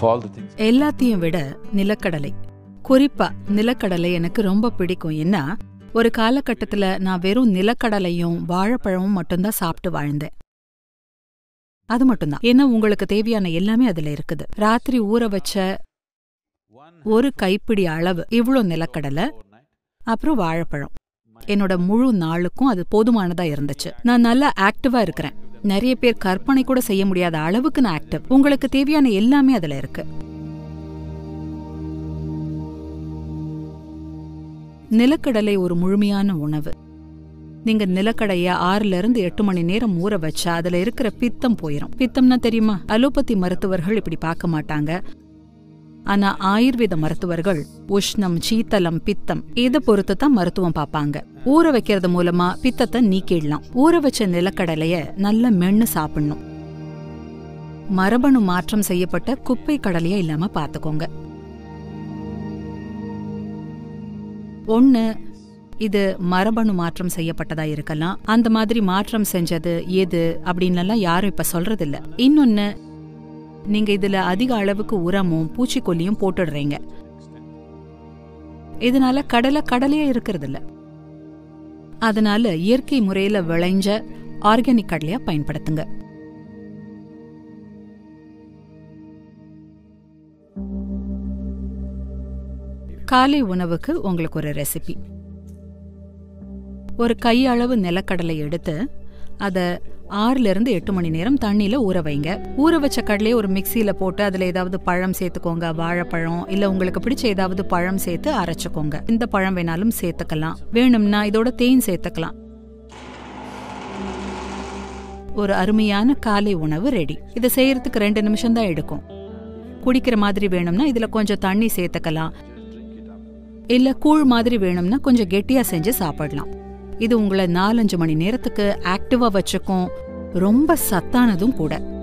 all the things. எல்லாத்தையும் விட நிலக்கடலை குறிப்பா நிலக்கடலை எனக்கு ரொம்ப பிடிக்கும் ஏன்னா ஒரு காலகட்டத்துல நான் வெறும் நிலக்கடலையும் வாழைப்பழமும் மட்டும்தான் சாப்பிட்டு வாழ்ந்தேன் அது மட்டும்தான் ஏன்னா உங்களுக்கு தேவையான எல்லாமே அதுல இருக்குது ராத்திரி ஊற வச்ச ஒரு கைப்பிடி அளவு இவ்ளோ நிலக்கடலை அப்புறம் வாழைப்பழம் என்னோட முழு நாளுக்கும் அது போதுமானதா இருந்துச்சு நான் நல்லா ஆக்டிவா இருக்கிறேன் நிறைய பேர் கற்பனை கூட செய்ய முடியாத அளவுக்கு நான் ஆக்டிவ் உங்களுக்கு தேவையான எல்லாமே அதுல இருக்கு நிலக்கடலை ஒரு முழுமையான உணவு நீங்க நிலக்கடைய ஆறுல இருந்து எட்டு மணி நேரம் ஊற வச்சா அதுல இருக்கிற பித்தம் போயிரும் பித்தம்னா தெரியுமா அலோபதி மருத்துவர்கள் இப்படி பார்க்க மாட்டாங்க ஆனா ஆயுர்வேத மருத்துவர்கள் உஷ்ணம் சீத்தலம் பித்தம் இதை பொறுத்து தான் மருத்துவம் பார்ப்பாங்க ஊற வைக்கிறது மூலமா பித்தத்தை நீக்கிடலாம் ஊற வச்ச நிலக்கடலைய நல்லா மென்னு சாப்பிடணும் மரபணு மாற்றம் செய்யப்பட்ட குப்பை கடலையா இல்லாம பாத்துக்கோங்க ஒண்ணு இது மரபணு மாற்றம் செய்யப்பட்டதா இருக்கலாம் அந்த மாதிரி மாற்றம் செஞ்சது எது அப்படின்னுலாம் யாரும் இப்ப சொல்றதில்ல இன்னொன்னு நீங்க இதுல அதிக அளவுக்கு உரமும் பூச்சிக்கொல்லியும் போட்டுடுறீங்க இதனால கடலை கடலையே இருக்கிறது இல்ல அதனால இயற்கை முறையில விளைஞ்ச ஆர்கானிக் கடலையா பயன்படுத்துங்க காலை உணவுக்கு உங்களுக்கு ஒரு ரெசிபி ஒரு கையளவு நிலக்கடலை எடுத்து அதை ஆறுல இருந்து எட்டு மணி நேரம் தண்ணியில ஊற வைங்க ஊற வச்ச கடலையை ஒரு மிக்சியில போட்டு அதுல ஏதாவது பழம் சேர்த்துக்கோங்க வாழைப்பழம் இல்ல உங்களுக்கு பிடிச்ச ஏதாவது பழம் சேர்த்து அரைச்சுக்கோங்க இந்த பழம் வேணாலும் சேர்த்துக்கலாம் வேணும்னா இதோட தேன் சேர்த்துக்கலாம் ஒரு அருமையான காலை உணவு ரெடி இதை செய்யறதுக்கு ரெண்டு நிமிஷம் தான் எடுக்கும் குடிக்கிற மாதிரி வேணும்னா இதுல கொஞ்சம் தண்ணி சேர்த்துக்கலாம் இல்ல கூழ் மாதிரி வேணும்னா கொஞ்சம் கெட்டியா செஞ்சு சாப்பிடலாம் இது உங்களை நாலஞ்சு மணி நேரத்துக்கு ஆக்டிவா வச்சுக்கும் ரொம்ப சத்தானதும் கூட